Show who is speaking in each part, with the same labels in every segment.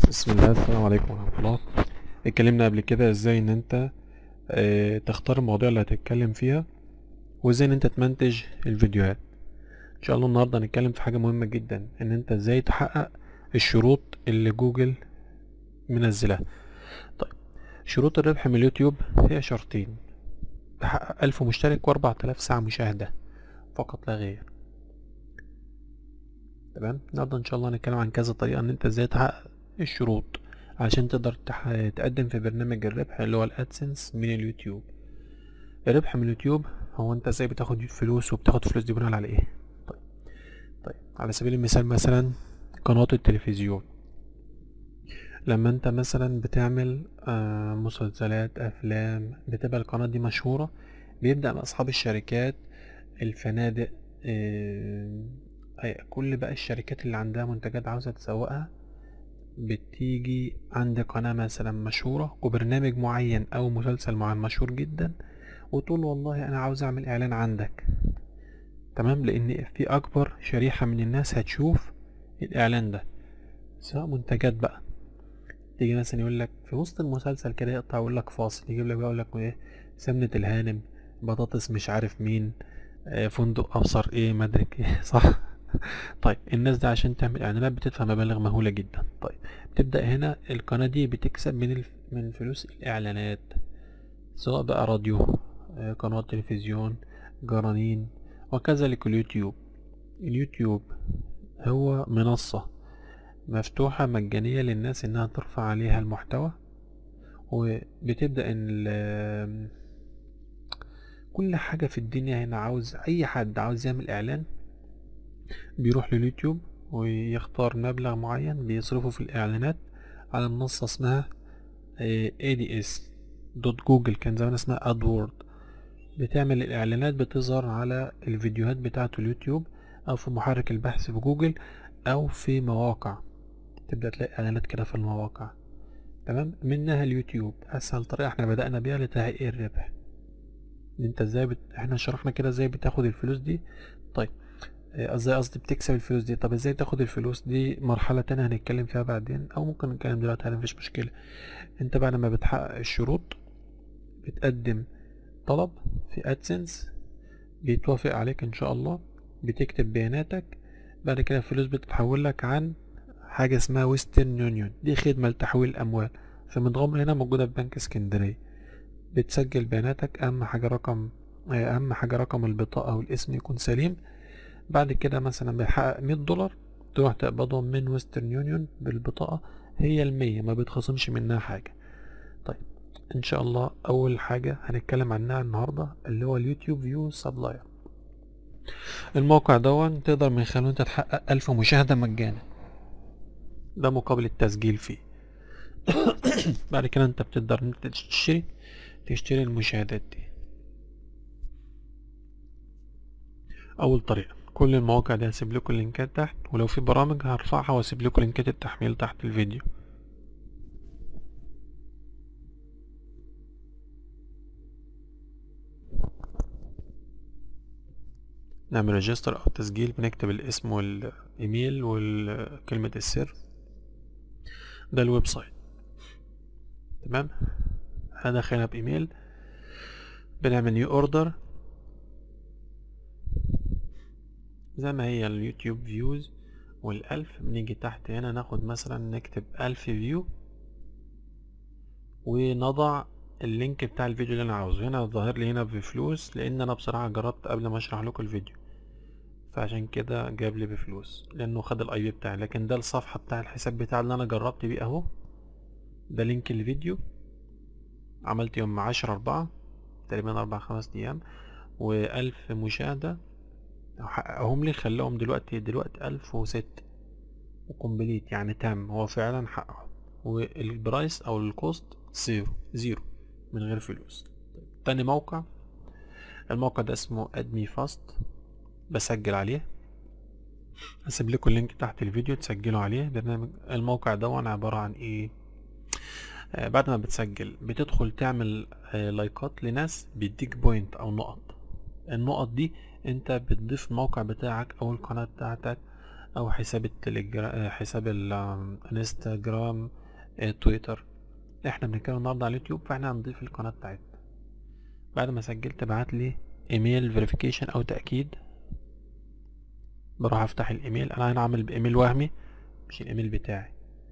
Speaker 1: بسم الله السلام عليكم ورحمة الله اتكلمنا قبل كده ازاي ان انت اه تختار المواضيع اللي هتتكلم فيها وازاي ان انت تمنتج الفيديوهات ان شاء الله النهاردة هنتكلم في حاجة مهمة جدا ان انت ازاي تحقق الشروط اللي جوجل منزلها طيب شروط الربح من اليوتيوب هي شرطين تحقق ألف مشترك وأربع تلاف ساعة مشاهدة فقط لا غير تمام النهارده ان شاء الله هنتكلم عن كذا طريقه ان انت ازاي تحقق الشروط عشان تقدر تح... تقدم في برنامج الربح اللي هو الادسنس من اليوتيوب الربح من اليوتيوب هو انت ازاي بتاخد فلوس وبتاخد فلوس دي بناء على ايه طيب طيب على سبيل المثال مثلا قناة التلفزيون لما انت مثلا بتعمل آه مسلسلات افلام بتبقى القناة دي مشهورة بيبدأ اصحاب الشركات الفنادق آه كل بقى الشركات اللي عندها منتجات عاوزة تسوقها بتيجي عند قناة مثلا مشهورة وبرنامج معين أو مسلسل معين مشهور جدا وتقول والله أنا عاوز أعمل إعلان عندك تمام لأن في أكبر شريحة من الناس هتشوف الإعلان ده سواء منتجات بقى تيجي مثلا يقول لك في وسط المسلسل كده يقطع يقول لك فاصل يجيب لك بقى يقول لك ايه سمنة الهانم بطاطس مش عارف مين آه فندق أبصر ايه مدرك ايه صح طيب الناس دي عشان تعمل اعلانات بتدفع مبالغ مهولة جدا طيب تبدأ هنا القناة دي بتكسب من الف... من فلوس الاعلانات سواء بقى راديو آه قناة تلفزيون جرانين وكذلك اليوتيوب اليوتيوب هو منصة مفتوحة مجانية للناس انها ترفع عليها المحتوى وبتبدأ ان كل حاجة في الدنيا هنا عاوز اي حد عاوز يعمل اعلان بيروح لليوتيوب ويختار مبلغ معين بيصرفه في الإعلانات على منصة اسمها ADS دوت جوجل كان زمان اسمها أدوورد بتعمل الإعلانات بتظهر على الفيديوهات بتاعة اليوتيوب أو في محرك البحث في جوجل أو في مواقع تبدأ تلاقي إعلانات كده في المواقع تمام منها اليوتيوب أسهل طريقة احنا بدأنا بيها لتحقيق الربح انت ازاي بت... احنا شرحنا كده ازاي بتاخد الفلوس دي طيب ازاي قصدي بتكسب الفلوس دي طب ازاي تاخد الفلوس دي مرحلة تانية هنتكلم فيها بعدين او ممكن نتكلم دلوقتي مفيش مشكلة انت بعد ما بتحقق الشروط بتقدم طلب في ادسنس بيتوافق عليك ان شاء الله بتكتب بياناتك بعد كده الفلوس بتتحول لك عن حاجة اسمها ويسترن يونيون دي خدمة لتحويل الاموال في مدغمر هنا موجودة في بنك اسكندرية بتسجل بياناتك اهم حاجة رقم اهم حاجة رقم البطاقة والاسم يكون سليم بعد كده مثلا بيحقق مية دولار تروح تقبضهم من ويسترن يونيون بالبطاقة هي المية ما بتخصمش منها حاجة طيب ان شاء الله اول حاجة هنتكلم عنها النهاردة اللي هو اليوتيوب فيو سبلاير الموقع دون تقدر من خلاله انت تحقق الف مشاهدة مجانا ده مقابل التسجيل فيه بعد كده انت بتقدر انت تشتري تشتري المشاهدات دي اول طريقة كل المواقع دي هسيب لكم اللينكات تحت ولو في برامج هرفعها واسيب لكم لينكات التحميل تحت الفيديو نعمل ريجستر او تسجيل بنكتب الاسم والايميل وكلمة السر ده الويب سايت تمام هدخلها بايميل بنعمل نيو اوردر زي ما هي اليوتيوب فيوز والألف بنيجي تحت هنا ناخد مثلا نكتب ألف فيو ونضع اللينك بتاع الفيديو اللي انا عاوزه هنا ظاهر لي هنا بفلوس لان انا بصراحة جربت قبل ما اشرح لكم الفيديو فعشان كده جاب لي بفلوس لانه خد الاي بي بتاعي لكن ده الصفحة بتاع الحساب بتاعي اللي انا جربت بيه اهو ده لينك الفيديو عملت يوم عشرة اربعة تقريبا اربع خمس ايام والف مشاهدة حققهم لي خلاهم دلوقتي دلوقتي ألف وست وكومبليت يعني تام هو فعلا حققهم والبرايس او الكوست زيرو زيرو من غير فلوس تاني موقع الموقع ده اسمه ادمي فاست بسجل عليه هسيب لكم اللينك تحت الفيديو تسجلوا عليه برنامج الموقع ده عبارة عن ايه آه بعد ما بتسجل بتدخل تعمل آه لايكات لناس بيديك بوينت او نقط النقط دي انت بتضيف الموقع بتاعك او القناة بتاعتك او حساب التليجرام حساب الانستجرام تويتر احنا بنتكلم النهارده على اليوتيوب فاحنا هنضيف القناه بتاعتنا بعد ما سجلت بعت لي ايميل فيريفيكيشن او تاكيد بروح افتح الايميل انا هنا عامل بايميل وهمي مش الايميل بتاعي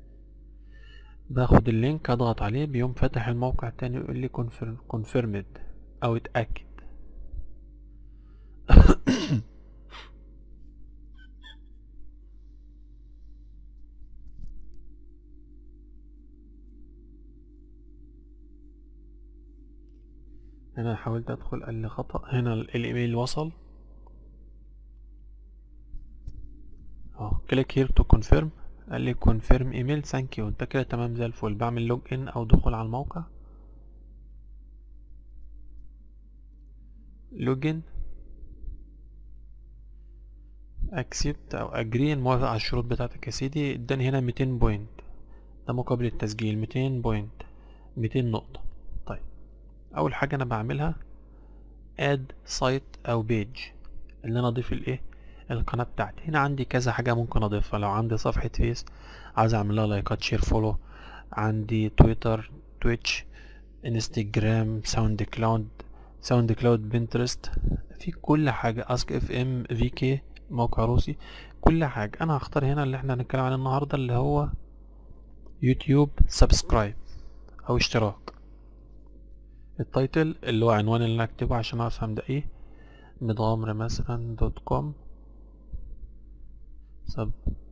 Speaker 1: باخد اللينك اضغط عليه بيقوم فاتح الموقع تاني يقول لي كونفيرمد او اتاكد هنا حاولت ادخل قال لي خطأ هنا الايميل وصل اه كليك هير تو كونفيرم قال لي كونفيرم ايميل ثانك يو انت كده تمام زي الفل بعمل لوج ان او دخول على الموقع لوجن اكسبت او اجري موافق على الشروط بتاعتك يا سيدي اداني هنا 200 بوينت ده مقابل التسجيل 200 بوينت 200 نقطة طيب اول حاجة انا بعملها اد سايت او بيج اللي انا اضيف الايه القناة بتاعتي هنا عندي كذا حاجة ممكن اضيفها لو عندي صفحة فيس عايز اعمل لها لايكات شير فولو عندي تويتر تويتش انستجرام ساوند كلاود ساوند كلاود بنترست في كل حاجة اسك اف ام في كي موقع روسي كل حاجة انا هختار هنا اللي احنا هنتكلم عليه النهاردة اللي هو يوتيوب سبسكرايب او اشتراك التايتل اللي هو عنوان اللي انا اكتبه عشان افهم ده ايه مدغمر مثلا دوت كوم سب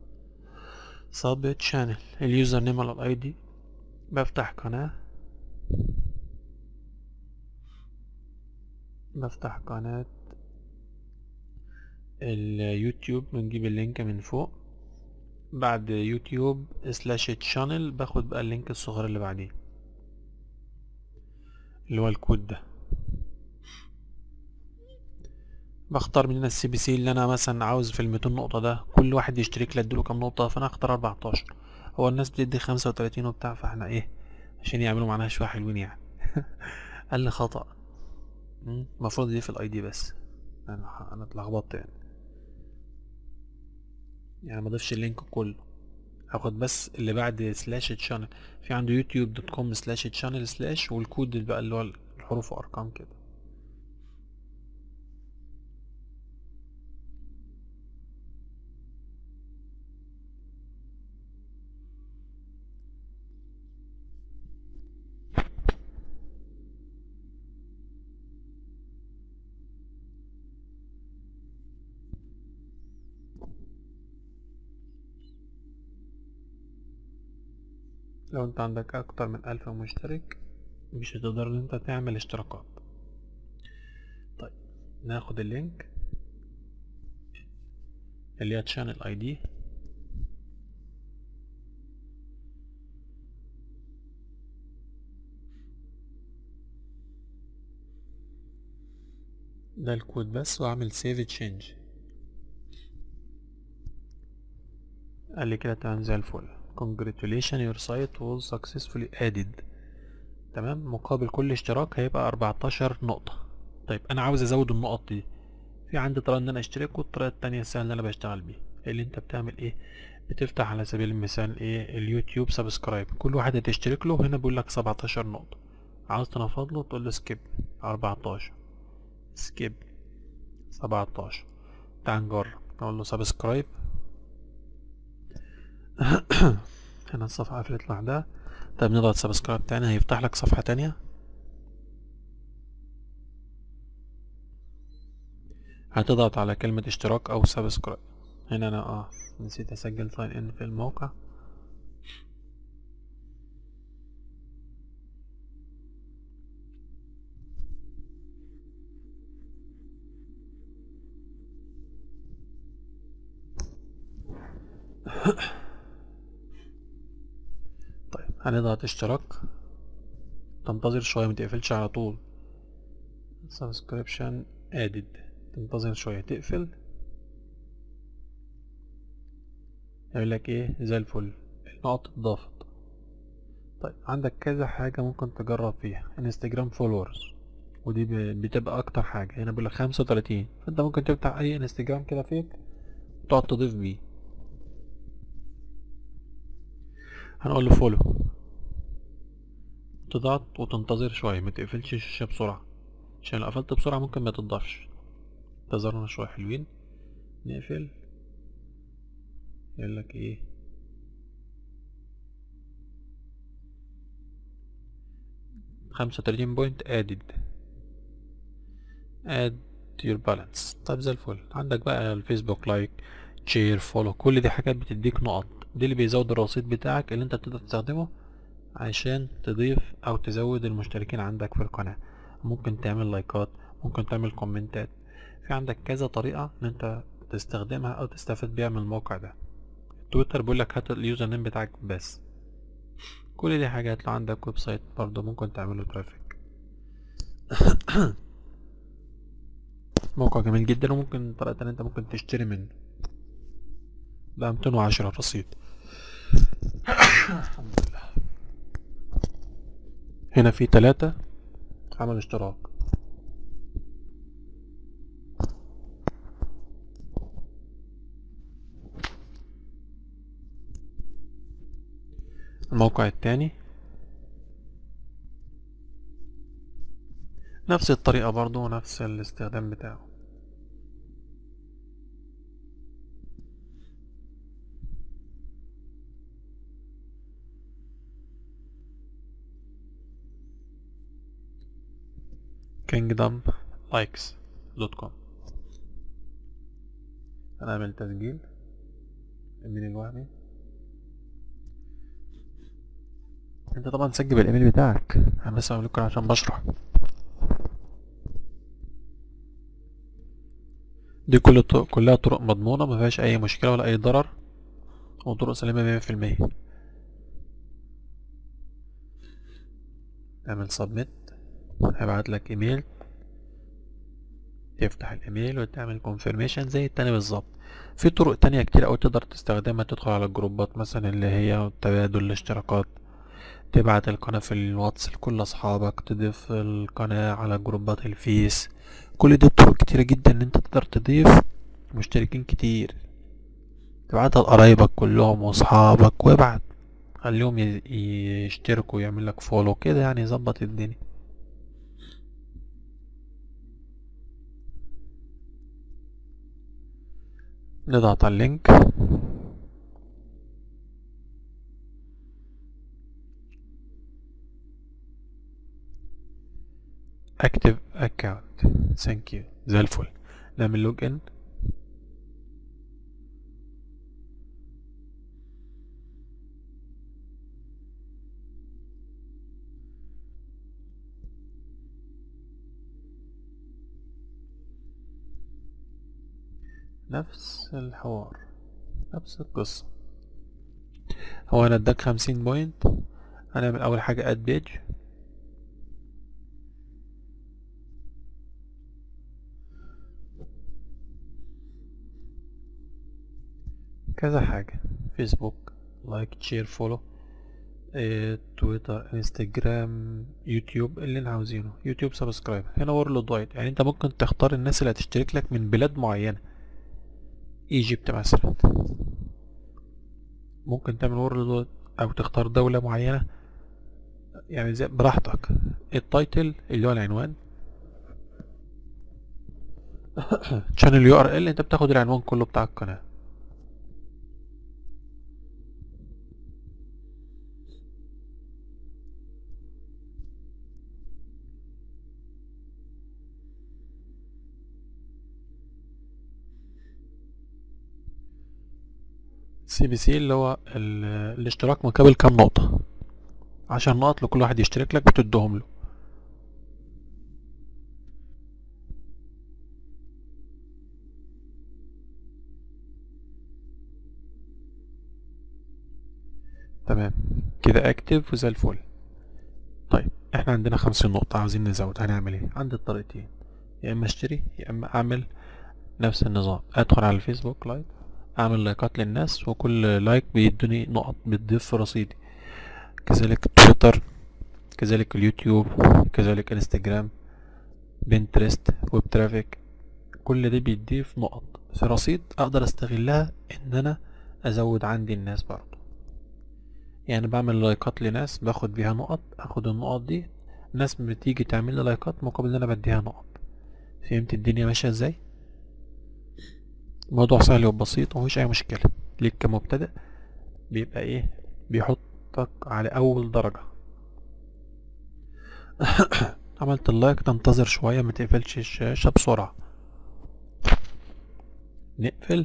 Speaker 1: سب تشانل اليوزر نيم ولا الاي دي بفتح قناة بفتح قناة اليوتيوب بنجيب اللينك من فوق بعد يوتيوب سلاش تشانل باخد بقى اللينك الصغير اللي بعديه اللي هو الكود ده بختار من هنا السي بي سي اللي انا مثلا عاوز في ال 200 نقطة ده كل واحد يشترك لي اديله كام نقطة فانا اختار 14 هو الناس بتدي 35 وبتاع فاحنا ايه عشان يعملوا معانا شوية حلوين يعني قال لي خطأ المفروض دي في الاي دي بس انا انا اتلخبطت يعني يعني ما اضيفش اللينك كله هاخد بس اللي بعد سلاش تشانل في عنده يوتيوب دوت كوم سلاش تشانل سلاش والكود بقى اللي هو الحروف وارقام كده لو انت عندك اكتر من الف مشترك مش هتقدر ان انت تعمل اشتراكات طيب ناخد اللينك اللي هي تشانل اي دي ده الكود بس واعمل سيف تشينج قال لي كده تمام زي الفل congratulations your site was successfully added تمام مقابل كل اشتراك هيبقى 14 نقطة طيب انا عاوز ازود النقط دي في عندي طريقة ان انا اشترك والطريقة التانية السهلة اللي انا بشتغل بيها اللي انت بتعمل ايه بتفتح على سبيل المثال ايه اليوتيوب سبسكرايب كل واحد هتشترك له هنا بيقول لك 17 نقطة عاوز تنفض له تقول له سكيب 14 سكيب 17 تعال نجرب نقول له سبسكرايب هنا الصفحة قفلت لوحدها طيب نضغط سبسكرايب تاني هيفتح لك صفحة تانية هتضغط على كلمة اشتراك او سبسكرايب هنا انا اه نسيت اسجل ساين ان في الموقع طيب هنضغط اشتراك تنتظر شوية متقفلش على طول subscription added تنتظر شوية تقفل يقول لك ايه زي الفل النقط اتضافت طيب عندك كذا حاجة ممكن تجرب فيها انستجرام فولورز ودي بتبقى اكتر حاجة هنا بيقول لك خمسة وتلاتين فانت ممكن تفتح اي انستجرام كده فيك وتقعد تضيف بيه هنقول له فولو تضغط وتنتظر شوية ما تقفلش الشاشة بسرعة عشان لو قفلت بسرعة ممكن ما تضافش انتظرنا شوية حلوين نقفل يقول لك ايه خمسة وتلاتين بوينت ادد اد يور بالانس طيب زي الفل عندك بقى الفيسبوك لايك شير فولو كل دي حاجات بتديك نقط دي اللي بيزود الرصيد بتاعك اللي انت بتقدر تستخدمه عشان تضيف او تزود المشتركين عندك في القناة ممكن تعمل لايكات ممكن تعمل كومنتات في عندك كذا طريقة ان انت تستخدمها او تستفاد بيها من الموقع ده تويتر بيقول لك هات اليوزر نيم بتاعك بس كل دي حاجات لو عندك ويب سايت برضه ممكن تعمله ترافيك موقع جميل جدا وممكن طريقة تانية انت ممكن تشتري منه ده 210 رصيد الحمد لله هنا في تلاتة عمل اشتراك الموقع التاني نفس الطريقة برضو ونفس الاستخدام بتاعه kingdomlikes.com هنعمل تسجيل الايميل الوهمي انت طبعا سجل الايميل بتاعك انا بس بعمل لكم عشان بشرح دي كل الطرق كلها طرق مضمونة ما فيهاش اي مشكلة ولا اي ضرر وطرق سليمة مية في المية اعمل سبميت هيبعت لك ايميل تفتح الايميل وتعمل كونفيرميشن زي التاني بالظبط في طرق تانية كتير اوي تقدر تستخدمها تدخل على الجروبات مثلا اللي هي تبادل الاشتراكات تبعت القناة في الواتس لكل اصحابك تضيف القناة على جروبات الفيس كل دي طرق كتيرة جدا ان انت تقدر تضيف مشتركين كتير تبعتها لقرايبك كلهم واصحابك وابعت خليهم ي- يشتركوا ويعمل لك فولو كده يعني يظبط الدنيا نضغط على اللينك active account thank you زي الفل نعمل لوج ان نفس الحوار نفس القصة هو انا اداك خمسين بوينت هنعمل اول حاجة اد بيج كذا حاجة فيسبوك لايك شير فولو إيه، تويتر انستجرام يوتيوب اللي احنا عاوزينه يوتيوب سبسكرايب هنا وورلد وايد يعني انت ممكن تختار الناس اللي هتشترك لك من بلاد معينة ايجيبت مثلا ممكن تعمل وورلد وايد او تختار دولة معينة يعني زي براحتك التايتل اللي هو العنوان شانل يو ار ال انت بتاخد العنوان كله بتاع القناة سي بي سي اللي هو ال- الاشتراك مقابل كام نقطة عشان نقط لكل واحد يشترك لك بتديهم له تمام كده اكتف وزي الفل طيب احنا عندنا خمسين نقطة عاوزين نزود هنعمل ايه عندي الطريقتين يا اما اشتري يا اما اعمل نفس النظام ادخل على الفيسبوك لايف اعمل لايكات للناس وكل لايك بيدوني نقط بتضيف في رصيدي كذلك تويتر كذلك اليوتيوب كذلك انستجرام بنترست ويب ترافيك كل ده بيضيف نقط في رصيد اقدر استغلها ان انا ازود عندي الناس برضه يعني بعمل لايكات لناس باخد بيها نقط اخد النقط دي ناس بتيجي تعمل لي لايكات مقابل ان انا بديها نقط فهمت الدنيا ماشيه ازاي الموضوع سهل وبسيط ومفيش اي مشكله ليك كمبتدئ بيبقى ايه بيحطك على اول درجه عملت اللايك تنتظر شويه ما تقفلش الشاشه بسرعه نقفل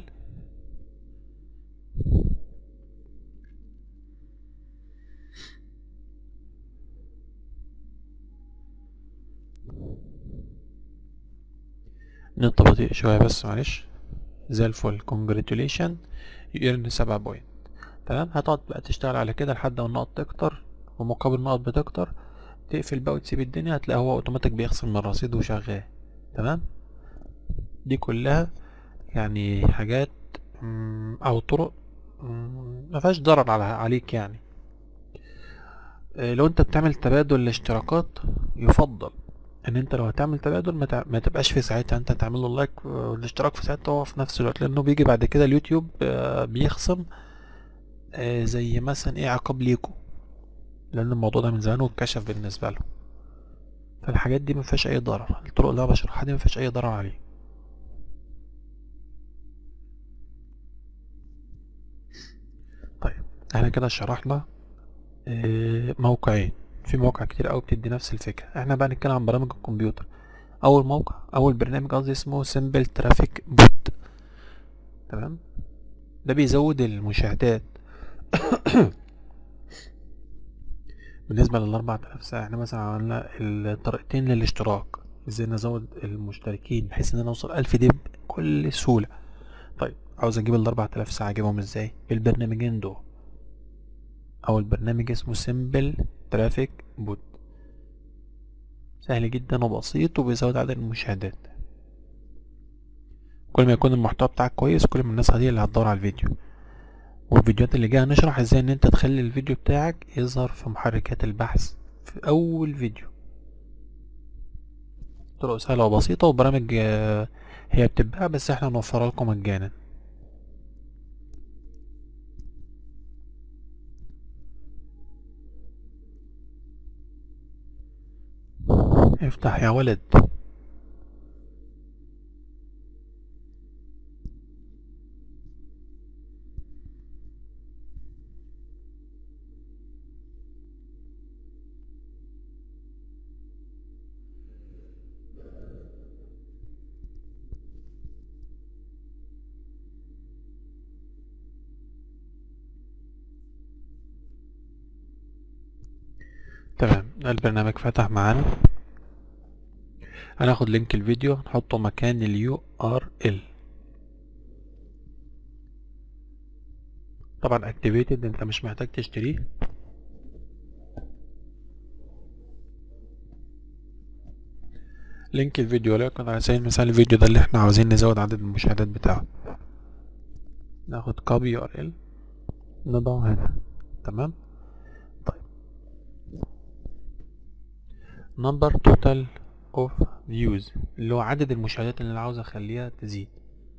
Speaker 1: نت بطيء شوية بس معلش زي الفل congratulation يرن سبعة بوينت تمام هتقعد بقى تشتغل على كده لحد ما النقط تكتر ومقابل النقط بتكتر تقفل بقى وتسيب الدنيا هتلاقي هو اوتوماتيك بيخصم من الرصيد وشغال تمام دي كلها يعني حاجات او طرق ما فيهاش ضرر على عليك يعني لو انت بتعمل تبادل الاشتراكات يفضل ان انت لو هتعمل تبادل ما, تع... ما تبقاش في ساعتها انت تعمل له لايك والاشتراك في ساعتها هو في نفس الوقت لانه بيجي بعد كده اليوتيوب بيخصم زي مثلا ايه عقاب ليكو لان الموضوع ده من زمان واتكشف بالنسبه له فالحاجات دي ما فيهاش اي ضرر الطرق اللي انا بشرحها دي ما فيهاش اي ضرر عليه طيب احنا كده شرحنا موقعين في مواقع كتير قوي بتدي نفس الفكرة احنا بقى نتكلم عن برامج الكمبيوتر اول موقع اول برنامج قصدي اسمه سمبل ترافيك بوت تمام ده بيزود المشاهدات بالنسبة للأربع تلاف ساعة احنا مثلا عملنا الطريقتين للاشتراك ازاي نزود المشتركين بحيث ان انا اوصل الف دي بكل سهولة طيب عاوز اجيب الاربع تلاف ساعة اجيبهم ازاي بالبرنامجين دول اول برنامج اسمه سمبل ترافيك بوت سهل جدا وبسيط وبيزود عدد المشاهدات كل ما يكون المحتوى بتاعك كويس كل ما الناس هي اللي هتدور على الفيديو والفيديوهات اللي جايه هنشرح ازاي ان انت تخلي الفيديو بتاعك يظهر في محركات البحث في اول فيديو طرق سهله وبسيطه وبرامج هي بتتباع بس احنا نوفرها لكم مجانا افتح يا ولد تمام البرنامج فتح معانا هناخد لينك الفيديو نحطه مكان اليو ار ال طبعا اكتيفيتد انت مش محتاج تشتريه لينك الفيديو لكن على سبيل المثال الفيديو ده اللي احنا عاوزين نزود عدد المشاهدات بتاعه ناخد كوبي يو ار ال نضعه هنا تمام طيب نمبر توتال اوف فيوز اللي هو عدد المشاهدات اللي انا عاوز اخليها تزيد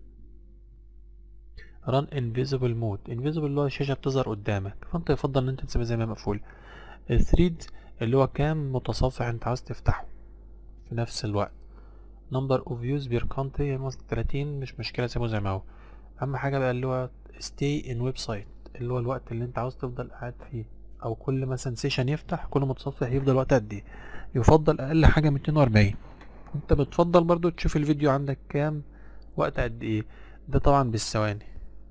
Speaker 1: run invisible mode invisible اللي هو الشاشة بتظهر قدامك فانت يفضل ان انت تسيبها زي ما مقفول الثريد اللي هو كام متصفح انت عاوز تفتحه في نفس الوقت number of views per country يعني مثلا 30 مش مشكلة سيبه زي ما هو اهم حاجة بقى اللي هو stay in website اللي هو الوقت اللي انت عاوز تفضل قاعد فيه او كل مثلا سيشن يفتح كل متصفح يفضل وقت قد ايه يفضل اقل حاجة 240 انت بتفضل برضو تشوف الفيديو عندك كام وقت قد ايه ده طبعا بالثواني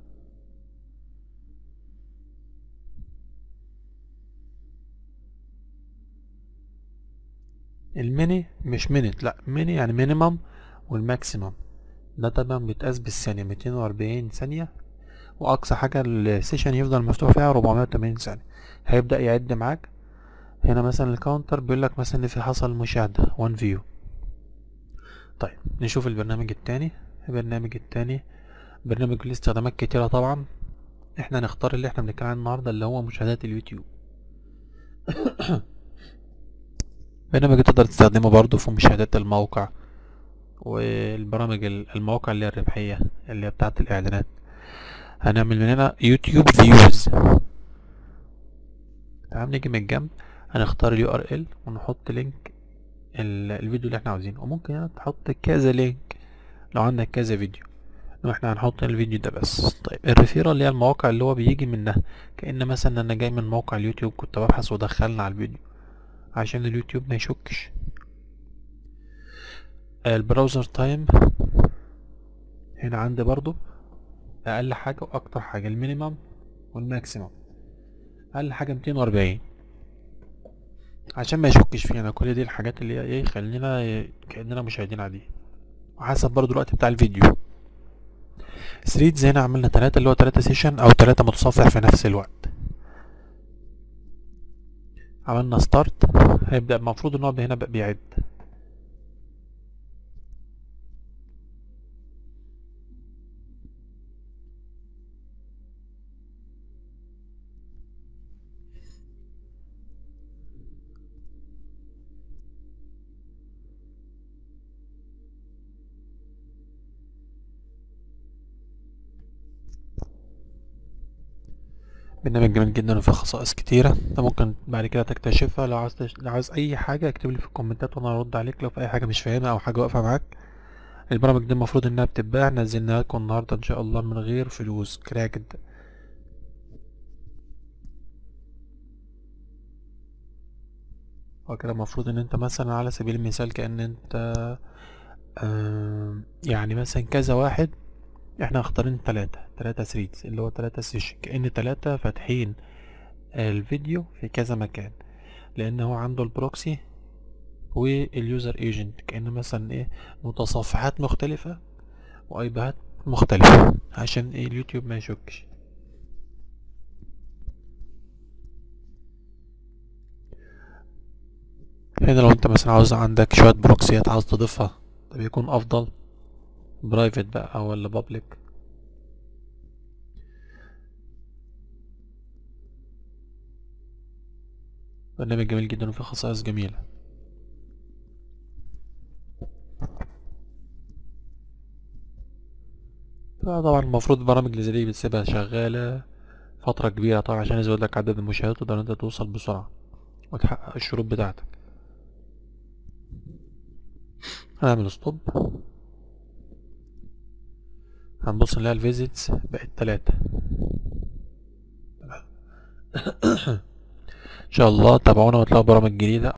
Speaker 1: الميني مش مينت لا ميني يعني مينيمم والماكسيمم ده طبعا بيتقاس بالثانية 240 ثانية واقصى حاجة السيشن يفضل مفتوح فيها 480 ثانية هيبدأ يعد معاك هنا مثلا الكاونتر بيقول لك مثلا ان في حصل مشاهدة 1 فيو طيب نشوف البرنامج التاني البرنامج التاني برنامج له استخدامات كتيرة طبعا احنا نختار اللي احنا بنتكلم عنه النهاردة اللي هو مشاهدات اليوتيوب برنامج تقدر تستخدمه برضو في مشاهدات الموقع والبرامج المواقع اللي هي الربحية اللي هي بتاعت الإعلانات هنعمل من هنا يوتيوب فيوز تمام نيجي من الجنب هنختار اليو ار ال ونحط لينك ال- الفيديو اللي احنا عاوزينه وممكن هنا تحط كذا لينك لو عندك كذا فيديو لو احنا هنحط الفيديو ده بس طيب الريفيرال اللي هي المواقع اللي هو بيجي منها كأن مثلا انا جاي من موقع اليوتيوب كنت ببحث ودخلنا على الفيديو عشان اليوتيوب ما يشكش البراوزر تايم هنا عندي برضو اقل حاجة واكتر حاجة المينيمم والماكسيمم اقل حاجة 240 عشان ما يشكش فينا كل دي الحاجات اللي هي ايه خلينا ي- كأننا مشاهدين عاديين وحسب برضو الوقت بتاع الفيديو ثريدز هنا عملنا تلاتة اللي هو تلاتة سيشن او تلاتة متصفح في نفس الوقت عملنا ستارت هيبدأ المفروض ان هو هنا بقى بيعد برنامج جميل جدا وفيه خصائص كتيرة انت ممكن بعد كده تكتشفها لو عاوز تش... لو عاوز اي حاجة اكتب لي في الكومنتات وانا هرد عليك لو في اي حاجة مش فاهمها او حاجة واقفة معاك البرامج دي المفروض انها بتتباع نزلناها لكم النهاردة ان شاء الله من غير فلوس كراكد وكده المفروض ان انت مثلا على سبيل المثال كأن انت آم، يعني مثلا كذا واحد احنا مختارين تلاتة تلاتة ثريدز اللي هو تلاتة سيشن كأن تلاتة فاتحين الفيديو في كذا مكان لان هو عنده البروكسي واليوزر ايجنت كأن مثلا ايه متصفحات مختلفة وايبيهات مختلفة عشان ايه اليوتيوب ما يشكش هنا لو انت مثلا عاوز عندك شوية بروكسيات عاوز تضيفها ده بيكون افضل برايفت بقى ولا بابليك برنامج جميل جدا وفيه خصائص جميلة طبعا المفروض البرامج اللي زي دي بتسيبها شغالة فترة كبيرة طبعا عشان يزود لك عدد المشاهدات تقدر انت توصل بسرعة وتحقق الشروط بتاعتك هنعمل ستوب هنبص نلاقي الفيزيتس بقت تلاتة ان شاء الله تابعونا وتلاقوا برامج جديدة